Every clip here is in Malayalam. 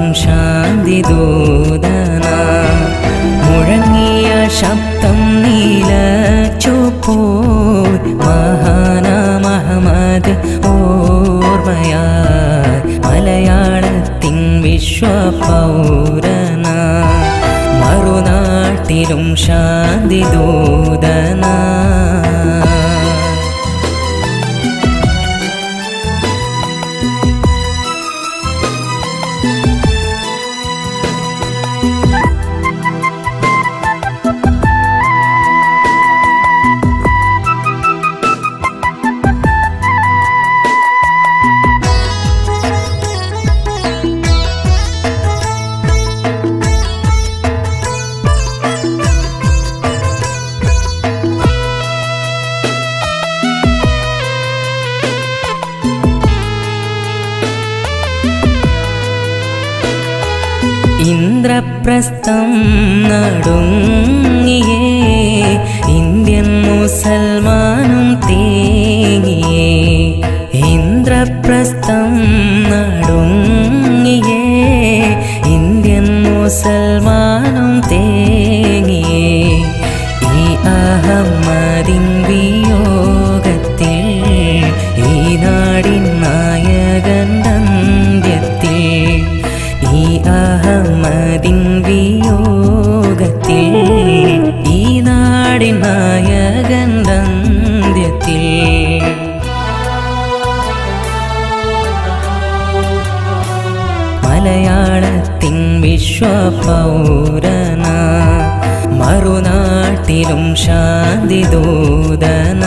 ശാന്തി ദൂതന മുഴങ്ങിയ ശബ്ദം നീലച്ചുപ്പോ മഹാന മഹമ്മദ് ഓർമ്മയാ മലയാളത്തിൻ വിശ്വപൗരന മറുനാട്ടിലും ശാന്തി ദൂതന ഇന്ദ്രപ്രസ്ഥം നടുങ്ങിയേ ഇന്ത്യൻ മുസൽമാനും തേങ്ങിയേ ഇന്ദ്രപ്രസ്ഥം നടുങ്ങിയേ ഇന്ത്യൻ മുസൽമാനും തേങ്ങിയേ ഈ അഹമ്മദിൻ വിയോഗത്തിൽ ഈ നാടിൻ നായകൻ അന്ത്യത്തിൽ ഈ അഹമ്മദിൻ വിയോഗത്തിൽ ഈ നാടിൻ നായകൻ അന്ത്യത്തിൽ മലയാളത്തിൻ വിശ്വപൗരന മറുനാട്ടിലും ശാന്തി ദൂതന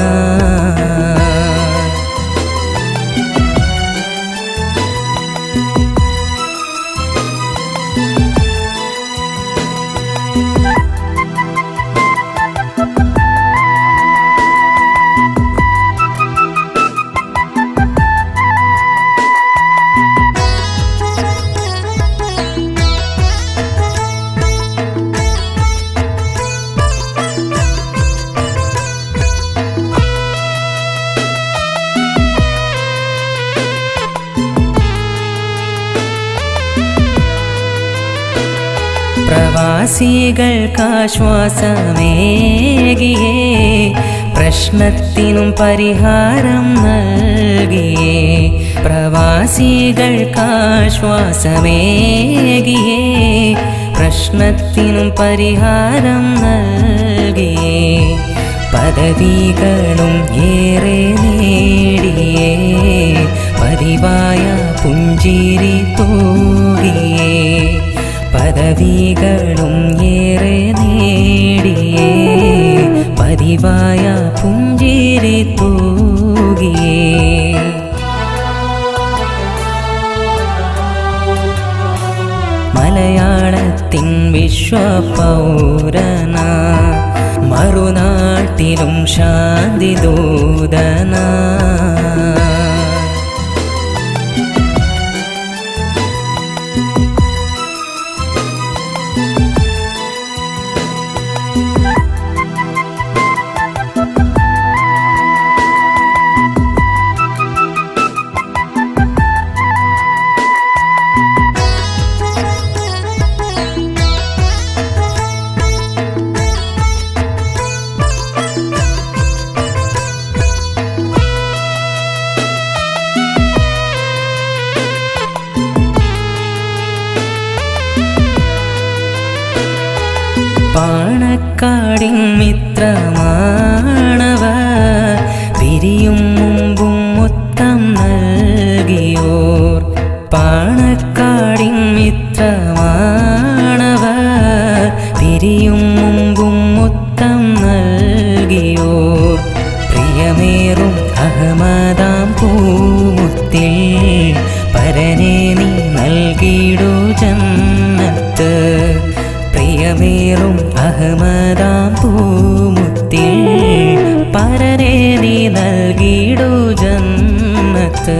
പ്രവാസികൾക്കാശ്വാസമേകിയേ പ്രശ്നത്തിനും പരിഹാരം നൽകിയേ പ്രവാസികൾക്കാശ്വാസമേകിയേ പ്രശ്നത്തിനും പരിഹാരം നൽകിയേ പദവികളും ഏറെ നേടിയേ പതിവായ പുഞ്ചിരി തൂകിയേ പദവികളും ഏറെ നേടിയേ പതിവായ പുഞ്ചിരി തൂകിയേ മലയാളത്തിൻ വിശ്വപൗരന മറുനാട്ടിലും ശാന്തി ദൂതന പാണക്കാടിൻ മിത്രമാണവ പിരിയും മുമ്പും മൊത്തം നൽകിയോർ പാണക്കാടിൻ മിത്രമാണവ പിരിയും മുമ്പും മൊത്തം നൽകിയോർ പ്രിയമേറും അഹമ്മദാം പൂമുത്തിൽ പരനെ നീ നൽകിടു ജന്നത്ത് പ്രിയമേറും അഹമ്മദാം പൂമുത്തിൽ പരനെ നീ നൽകിടു ജന്നത്ത്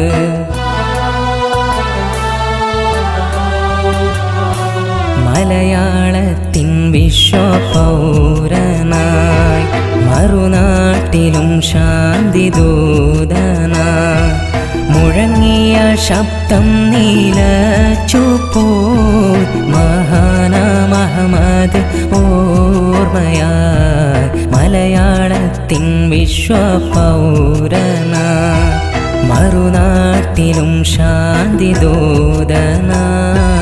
മലയാളത്തിൻ വിശ്വപൗരനായി മറുനാട്ടിലും ശാന്തി ദൂതന മുഴങ്ങിയ ശബ്ദം നീലച്ചുപ്പോ മലയാളത്തിൻ വിശ്വപൗരന മറുനാട്ടിലും ശാന്തി ദൂതന